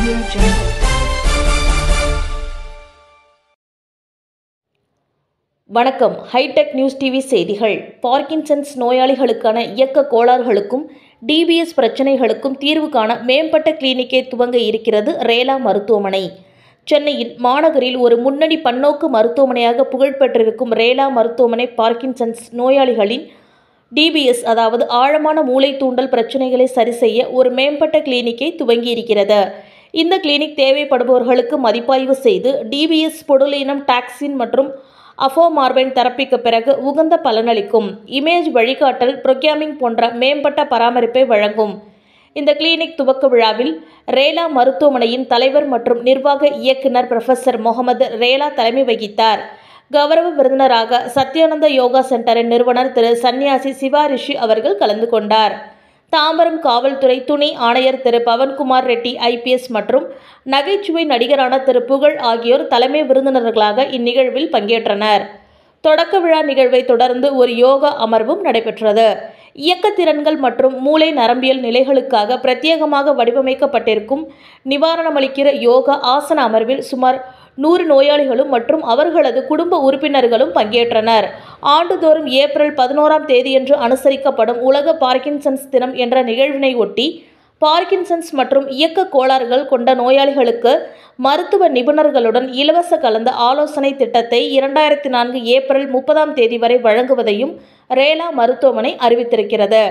Audio Jungle. வணக்கம் hi tech news TV செய்திகள் Parkinson's நோயாளிகளுக்கான இயக்க கோளாறுகளுக்கும் டிபிஎஸ் பிரச்சனைகளுக்கும் தீர்வு காண மேம்பட்ட கிளினிக்கை துவங்க இருக்கிறது ரேலா மருத்துவமனை சென்னையில் மாநகரில் ஒரு முன்னணி பன்னோக்கு மருத்துவமனையாக புகழ்பெற்றிருக்கும் ரேலா மருத்துவமனை பார்க்கின்சன்ஸ் நோயாளிகளின் டிபிஎஸ் அதாவது ஆழமான மூளை தூண்டல் பிரச்சனைகளை சரி செய்ய ஒரு மேம்பட்ட கிளினிக்கை துவங்கியிருக்கிறது இந்த கிளினிக் தேவைப்படுபவர்களுக்கு மதிப்பாய்வு செய்து டிபிஎஸ் பொடுலினம் டாக்ஸின் மற்றும் அஃபோமார்பைன் தெரப்பிக்கு பிறகு உகந்த பலனளிக்கும் இமேஜ் வழிகாட்டல் புரோகிராமிங் போன்ற மேம்பட்ட பராமரிப்பை வழங்கும் இந்த கிளினிக் துவக்க விழாவில் ரேலா மருத்துவமனையின் தலைவர் மற்றும் நிர்வாக இயக்குனர் ப்ரொஃபசர் முகமது ரேலா தலைமை வகித்தார் கௌரவ விருந்தினராக சத்யானந்த யோகா சென்டரின் நிறுவனர் திரு சன்னியாசி சிவா ரிஷி அவர்கள் கலந்து கொண்டார் தாம்பரம் காவல்துறை துணை ஆணையர் திரு பவன்குமார் ரெட்டி ஐபிஎஸ் மற்றும் நகைச்சுவை நடிகரான திரு புகழ் ஆகியோர் தலைமை விருந்தினர்களாக இந்நிகழ்வில் பங்கேற்றனர் தொடக்க விழா நிகழ்வை தொடர்ந்து ஒரு யோகா அமர்வும் நடைபெற்றது இயக்கத்திறன்கள் மற்றும் மூளை நரம்பியல் நிலைகளுக்காக பிரத்யேகமாக வடிவமைக்கப்பட்டிருக்கும் நிவாரணமளிக்கிற யோகா ஆசன அமர்வில் சுமார் நூறு நோயாளிகளும் மற்றும் அவர்களது குடும்ப உறுப்பினர்களும் பங்கேற்றனர் ஆண்டுதோறும் ஏப்ரல் பதினோராம் தேதியன்று அனுசரிக்கப்படும் உலக பார்க்கின்சன்ஸ் தினம் என்ற நிகழ்வினை ஒட்டி பார்க்கின்சன்ஸ் மற்றும் இயக்க கோளாறுகள் கொண்ட நோயாளிகளுக்கு மருத்துவ நிபுணர்களுடன் இலவச கலந்த ஆலோசனை திட்டத்தை இரண்டாயிரத்தி நான்கு ஏப்ரல் முப்பதாம் தேதி வரை வழங்குவதையும் ரேலா மருத்துவமனை அறிவித்திருக்கிறது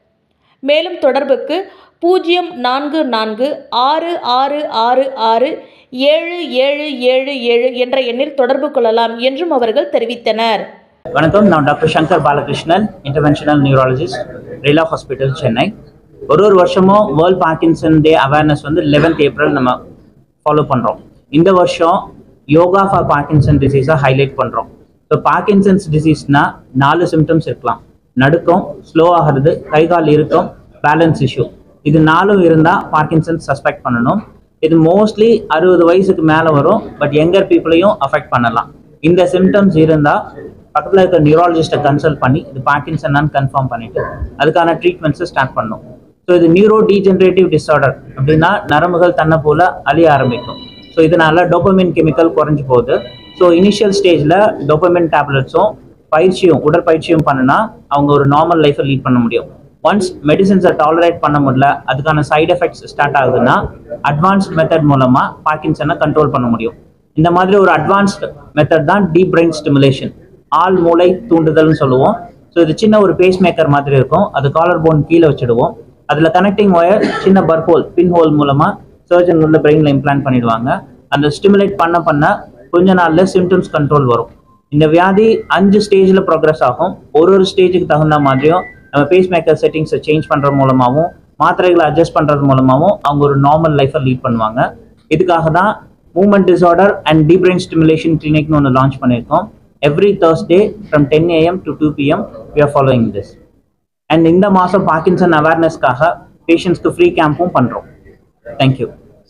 மேலும் தொடர்புக்கு பூஜ்ஜியம் நான்கு நான்கு ஆறு ஆறு ஆறு ஆறு ஏழு ஏழு ஏழு ஏழு என்ற எண்ணில் தொடர்பு கொள்ளலாம் என்றும் அவர்கள் தெரிவித்தனர் வணக்கம் நான் doctor Shankar Balakrishnan interventional neurologist Rela hospital Chennai ஒரு ஒரு வருஷமும் வேர்ல்ட் பார்க்கின்சன் டே அவேர்னஸ் வந்து லெவன்த் ஏப்ரல் நம்ம ஃபாலோ பண்ணுறோம் இந்த வருஷம் யோகா ஃபார் பார்க்கின்சன் டிசீஸை ஹைலைட் பண்ணுறோம் ஸோ பார்க்கின்சன்ஸ் டிசீஸ்னா நாலு சிம்டம்ஸ் இருக்கலாம் நடுக்கம் ஸ்லோ ஆகிறது கை கால் இறுக்கம் பேலன்ஸ் இஷ்யூ இது நாலும் இருந்தால் பார்க்கின்சன்ஸ் சஸ்பெக்ட் பண்ணணும் இது மோஸ்ட்லி அறுபது வயசுக்கு மேலே வரும் பட் யங்கர் பீப்புளையும் அஃபெக்ட் பண்ணலாம் இந்த சிம்டம்ஸ் இருந்தால் பக்கத்தில் இருக்க நியூராலஜிஸ்ட்டை கன்சல்ட் பண்ணி இது பார்க்கின்சன்னான்னு கன்ஃபார்ம் பண்ணிட்டு அதுக்கான ட்ரீட்மெண்ட்ஸை ஸ்டார்ட் பண்ணும் ஸோ இது நியூரோ டீஜென்ரேட்டிவ் டிஸார்டர் அப்படின்னா நரம்புகள் தன்னை போல அழிய ஆரம்பிக்கும் ஸோ இதனால டோபமின் கெமிக்கல் குறைஞ்சு போகுது ஸோ இனிஷியல் ஸ்டேஜில் டோபமின் டேப்லெட்ஸும் பயிற்சியும் உடற்பயிற்சியும் பண்ணுனா அவங்க ஒரு நார்மல் லைஃப்பை லீட் பண்ண முடியும் ஒன்ஸ் மெடிசின்ஸை டாலரேட் பண்ண முடியல அதுக்கான சைடு எஃபெக்ட்ஸ் ஸ்டார்ட் ஆகுதுன்னா அட்வான்ஸ்ட் மெத்தட் மூலமாக பார்க்கின்சனை கண்ட்ரோல் பண்ண முடியும் இந்த மாதிரி ஒரு அட்வான்ஸ்ட் மெத்தட் தான் டீப் பிரெயின் ஸ்டிமுலேஷன் ஆள் மூளை தூண்டுதல்னு சொல்லுவோம் ஸோ இது சின்ன ஒரு பேஸ் மேக்கர் மாதிரி இருக்கும் அது காலர் போன் கீழே வச்சுடுவோம் அதில் கனெக்டிங் ஒயர் சின்ன பர் ஹோல் பின் ஹோல் மூலமாக சர்ஜன் உள்ள பிரெயினில் இம்ப்ளான்ட் பண்ணிடுவாங்க அந்த ஸ்டிமுலேட் பண்ண பண்ண கொஞ்ச நாளில் சிம்டம்ஸ் கண்ட்ரோல் வரும் இந்த வியாதி அஞ்சு ஸ்டேஜில் ப்ரோக்ரஸ் ஆகும் ஒரு ஒரு ஸ்டேஜுக்கு தகுந்த மாதிரியும் நம்ம பேஸ் மேக்கர் செட்டிங்ஸை சேஞ்ச் பண்ணுறது மூலமாகவும் மாத்திரைகளை அட்ஜஸ்ட் பண்ணுறது மூலமாகவும் அவங்க ஒரு நார்மல் லைஃப்பை லீட் பண்ணுவாங்க இதுக்காக தான் movement disorder and deep brain stimulation கிளினிக்னு ஒன்று லான்ச் பண்ணியிருக்கோம் every Thursday from ten AM to two PM we are following this and இந்த மாதம் பார்க்கின்சன் அவேர்னஸ்க்காக பேஷண்ட்ஸ்க்கு ஃப்ரீ கேம்பும் பண்ணுறோம் thank you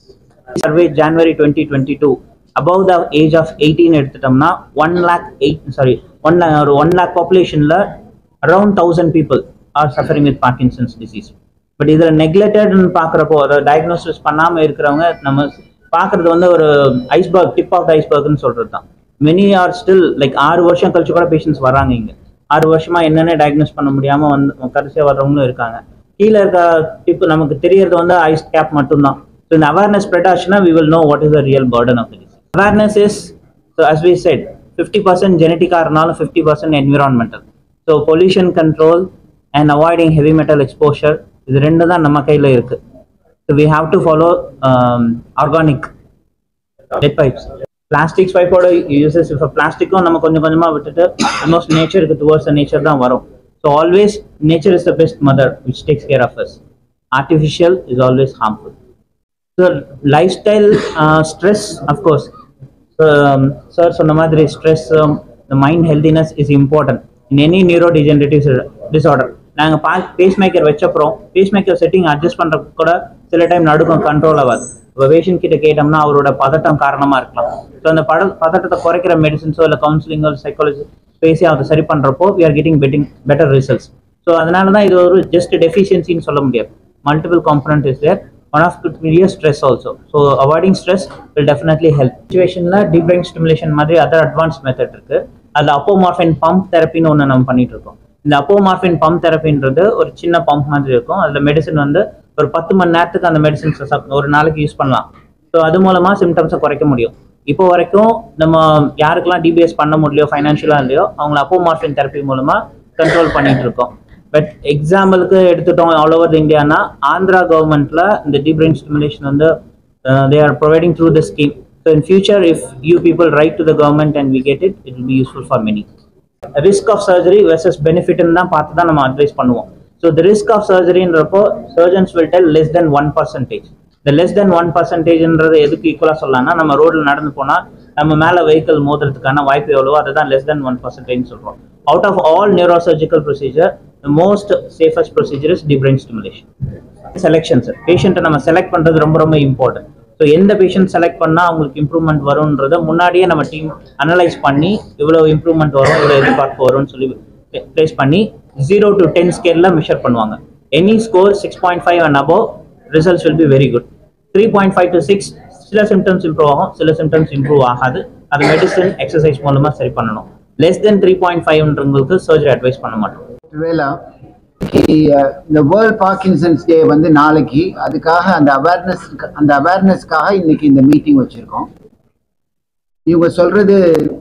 survey January twenty twenty two above the age of eighteen எடுத்துட்டோம்னா one lakh eight sorry one ஒரு one lakh பாப்புலேஷனில் around thousand people are suffering with Parkinson's disease but இதில் நெக்லெக்டட்னு பார்க்குறப்போ அதை டயக்னோசிஸ் பண்ணாமல் இருக்கிறவங்க நம்ம பார்க்குறது வந்து ஒரு ஐஸ்பர்க் டிப் ஆஃப் த ஐஸ்பர்க்னு சொல்கிறது தான் மெனி ஆர் ஸ்டில் லைக் ஆறு வருஷம் கழிச்சு கூட பேஷண்ட்ஸ் வராங்க இங்கே ஆறு வருஷமா என்னென்ன டயக்னோஸ் பண்ண முடியாமல் வந்து கடைசியாக வர்றவங்களும் இருக்காங்க கீழே இருக்க டிப் நமக்கு தெரியறது வந்து ஐஸ் கேப் மட்டும்தான் ஸோ இந்த அவேர்னஸ் ஸ்ப்ரெட் ஆச்சுன்னா we will know what is the real burden of disease awareness is so as we said fifty percent ஜெனட்டிக்காக இருந்தாலும் fifty percent environmental so pollution control and avoiding heavy metal exposure இது ரெண்டு தான் நம்ம கையில் இருக்கு so we have to follow organic dead pipes plastics பைப்போட uses இப்போ பிளாஸ்டிக்கும் நம்ம கொஞ்சம் கொஞ்சமாக விட்டுட்டு ஆல்மோஸ்ட் நேச்சருக்கு டுவர்ட்ஸ் நேச்சர் தான் வரும் so always nature is the best mother which takes care of us artificial is always harmful so lifestyle stress of course sir சொன்ன மாதிரி stress the mind healthiness is important in any neurodegenerative disorder நாங்கள் பா pacemaker வச்சப்புறம் pacemaker setting adjust பண்ணுறது கூட சில time நடுக்கம் control ஆகாது இப்போ பேஷண்ட் கிட்ட கேட்டோம்னா அவரோட பதட்டம் காரணமாக இருக்கலாம் ஸோ அந்த பட பதட்டத்தை குறைக்கிற மெடிசின்ஸோ இல்லை கவுன்சிலிங்கோ சைக்காலஜி பேசி அதை சரி பண்ணுறப்போ we are getting betting better results so அதனால தான் இது ஒரு ஜஸ்ட் டெஃபிஷியன்சின்னு சொல்ல முடியாது multiple component is there one of it பெரிய stress also so avoiding stress will definitely help சுச்சுவேஷனில் டீப் பிரெயின் ஸ்டிமுலேஷன் மாதிரி அதர் அட்வான்ஸ் மெத்தட் இருக்கு அதில் அப்போமார்ஃபின் பம்ப் தெரப்பின்னு ஒன்று நம்ம பண்ணிட்டு இருக்கோம் இந்த அப்போமார்ஃபின் பம்ப் தெரப்பின்றது ஒரு சின்ன பம்ப் மாதிரி இருக்கும் அதில் மெடிசன் வந்து ஒரு பத்து மணி நேரத்துக்கு அந்த மெடிசன்ஸை ஒரு நாளைக்கு யூஸ் பண்ணலாம் ஸோ அது மூலமாக சிம்டம்ஸை குறைக்க முடியும் இப்போ வரைக்கும் நம்ம யாருக்கெல்லாம் டிபிஎஸ் பண்ண முடியலையோ ஃபைனான்ஷியலாக இல்லையோ அவங்கள அப்போமார்ஃபின் தெரப்பி மூலமாக கண்ட்ரோல் பண்ணிட்டு இருக்கோம் பட் எக்ஸாம்பிளுக்கு எடுத்துட்டோம் ஆல் ஓவர் இந்தியானா ஆந்திரா கவர்மெண்ட்ல இந்த டீப் பிரெயின் ஸ்டிமுலேஷன் வந்து they are providing through the scheme so in future if you people write to the government and we get it it will be useful for many risk of surgery versus பெனிஃபிட்னு தான் பார்த்து தான் நம்ம advise பண்ணுவோம் so the risk of சர்ஜரின்றப்போ surgeons will tell less than one percentage இந்த less than one பர்சன்டேஜ்ன்றது எதுக்கு ஈக்குவலாக சொல்லலாம்னா நம்ம ரோடில் நடந்து போனால் நம்ம மேலே வெஹிக்கிள் மோதுறதுக்கான வாய்ப்பு எவ்வளவோ அதுதான் லெஸ் தென் ஒன் பர்சன்டேஜ் சொல்கிறோம் out of all neurosurgical procedure most safest procedure is deep brain stimulation selections பேஷண்ட்டை நம்ம செலக்ட் பண்ணுறது ரொம்ப ரொம்ப இம்பார்ட்டன்ட் ஸோ எந்த பேஷண்ட் செலக்ட் பண்ணால் அவங்களுக்கு இம்ப்ரூவ்மெண்ட் வரும்ன்றத முன்னாடியே நம்ம டீம் அனலைஸ் பண்ணி இவ்வளோ இம்ப்ரூவ்மெண்ட் வரும் இவ்வளோ எதிர்பார்ப்பு வரும்னு சொல்லி ப்ளேஸ் பண்ணி ஜீரோ டு டென் ஸ்கேலில் மெஷர் பண்ணுவாங்க any score six point five and above results will be very good three point five to six சில சிம்டம்ஸ் இம்ப்ரூவ் ஆகும் சில சிம்டம்ஸ் இம்ப்ரூவ் ஆகாது அது மெடிசன் எக்ஸசைஸ் மூலமாக சரி பண்ணணும் லெஸ் தென் த்ரீ பாயிண்ட் ஃபைவ்ன்றவங்களுக்கு சர்ஜரி அட்வைஸ் பண்ண மாட்டோம் வேலா இந்த வேர்ல்ட் பார்க்கின்சன்ஸ் டே வந்து நாளைக்கு அதுக்காக அந்த அவேர்னஸ் அந்த அவேர்னஸ்க்காக இன்னைக்கு இந்த மீட்டிங் வச்சிருக்கோம் இவங்க சொல்றது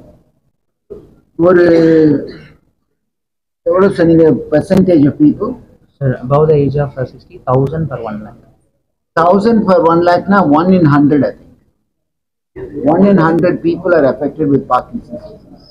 ஒரு எவ்வளோ சொன்னீங்க percentage of people sir above the age of sixty thousand per one lakh thousand for one லேக்னா one in hundred I think one in hundred people are affected with Parkinson's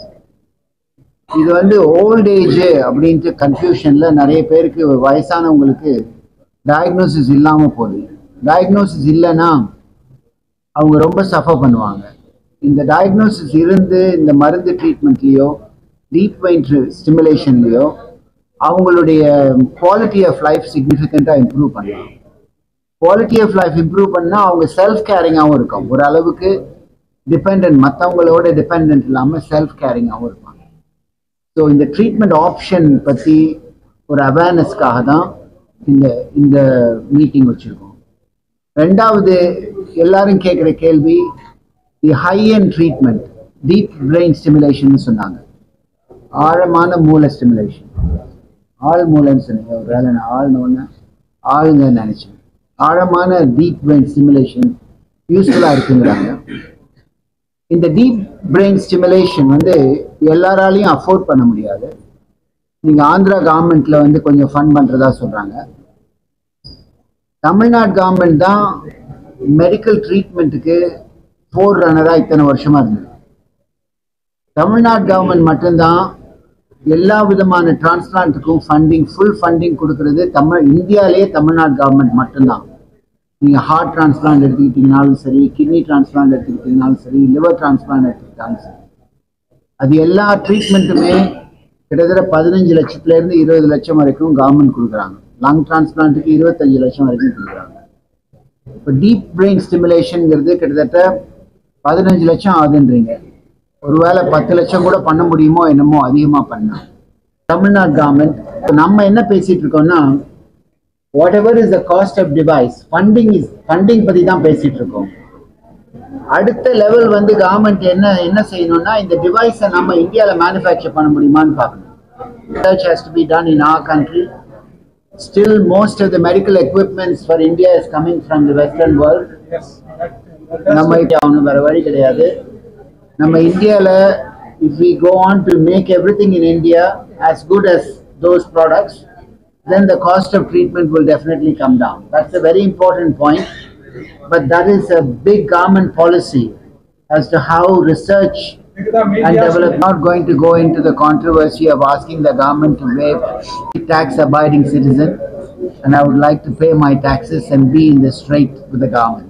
இது வந்து ஓல்ட் ஏஜ் அப்படின்ட்டு கன்ஃபியூஷன்ல நிறைய பேருக்கு வயசானவங்களுக்கு டயக்னோசிஸ் இல்லாமல் போகுது diagnosis இல்லைன்னா அவங்க ரொம்ப சஃபர் பண்ணுவாங்க இந்த டயக்னோசிஸ் இருந்து இந்த மருந்து ட்ரீட்மெண்ட்லேயோ டீப் மைண்ட் ஸ்டிமுலேஷன்லேயோ அவங்களுடைய குவாலிட்டி ஆஃப் லைஃப் சிக்னிஃபிகண்ட்டாக இம்ப்ரூவ் பண்ணலாம் குவாலிட்டி ஆஃப் லைஃப் இம்ப்ரூவ் பண்ணால் அவங்க செல்ஃப் கேரிங்காகவும் இருக்கும் ஒரு அளவுக்கு டிபெண்ட் மற்றவங்களோட டிபெண்ட் இல்லாமல் செல்ஃப் கேரிங்காகவும் இருப்பாங்க ஸோ இந்த ட்ரீட்மெண்ட் ஆப்ஷன் பற்றி ஒரு அவேர்னஸ்க்காக தான் இந்த இந்த மீட்டிங் வச்சுருக்கோம் ரெண்டாவது எல்லாரும் கேட்குற கேள்வி the high end treatment deep brain stimulation சொன்னாங்க ஆழமான மூளை ஸ்டிமுலேஷன் ஆள் மூளைன்னு சொன்னீங்க ஒரு வேலை நான் ஆள்னோன்னு ஆளுங்க நினச்சேன் ஆழமான டீப் பிரெயின் ஸ்டிமுலேஷன் யூஸ்ஃபுல்லாக இருக்குங்கிறாங்க இந்த டீப் பிரெயின் ஸ்டிமுலேஷன் வந்து எல்லாராலையும் அஃபோர்ட் பண்ண முடியாது நீங்கள் ஆந்திரா கவர்மெண்ட்ல வந்து கொஞ்சம் ஃபண்ட் பண்ணுறதா சொல்கிறாங்க தமிழ்நாடு கவர்மெண்ட் தான் மெடிக்கல் ட்ரீட்மெண்ட்டுக்கு ஃபோர் ரன்னராக இத்தனை வருஷமாக இருந்தது தமிழ்நாடு கவர்மெண்ட் மட்டும்தான் எல்லா விதமான டிரான்ஸ்பிளான்ட்டுக்கும் ஃபண்டிங் ஃபுல் ஃபண்டிங் கொடுக்கறது தமிழ் இந்தியாவிலேயே தமிழ்நாடு கவர்மெண்ட் மட்டும்தான் நீங்கள் ஹார்ட் டிரான்ஸ்பிளான்ட் எடுத்துக்கிட்டீங்கனாலும் சரி கிட்னி டிரான்ஸ்பிளான்ட் எடுத்துக்கிட்டீங்கனாலும் சரி லிவர் டிரான்ஸ்பிளான்ட் எடுத்துக்கிட்டாலும் சரி அது எல்லா ட்ரீட்மெண்ட்டுமே கிட்டத்தட்ட பதினஞ்சு லட்சத்துலேருந்து இருபது லட்சம் வரைக்கும் கவர்மெண்ட் கொடுக்குறாங்க லங் டிரான்ஸ்பிளான்ட்டுக்கு இருபத்தஞ்சு லட்சம் வரைக்கும் கொடுக்குறாங்க இப்போ டீப் பிரெயின் ஸ்டிமுலேஷனுங்கிறது கிட்டத்தட்ட பதினஞ்சு லட்சம் ஆகுதுன்றீங்க ஒருவேளை பத்து லட்சம் கூட பண்ண முடியுமோ என்னமோ அதிகமாக பண்ணலாம் தமிழ்நாடு கவர்மெண்ட் நம்ம என்ன பேசிட்டு இருக்கோம்னா whatever is the cost of device funding is funding பற்றி தான் பேசிட்டு இருக்கோம் அடுத்த லெவல் வந்து கவர்மெண்ட் என்ன என்ன செய்யணும்னா இந்த டிவைஸை நம்ம இந்தியாவில் மேனுஃபேக்சர் பண்ண முடியுமான்னு பார்க்கணும் research has to be done in our country. Still, most of the medical equipments for India is coming from the Western world. நம்ம அவனு வேற வழி கிடையாது நம்ம இந்தியாவில் if we go on to make everything in India as good as those products, then the cost of treatment will definitely come down. That's a very important point. But that is a big government policy as to how research and develop. Not going to go into the controversy of asking the government to waive tax abiding citizen. And I would like to pay my taxes and be in the straight with the government.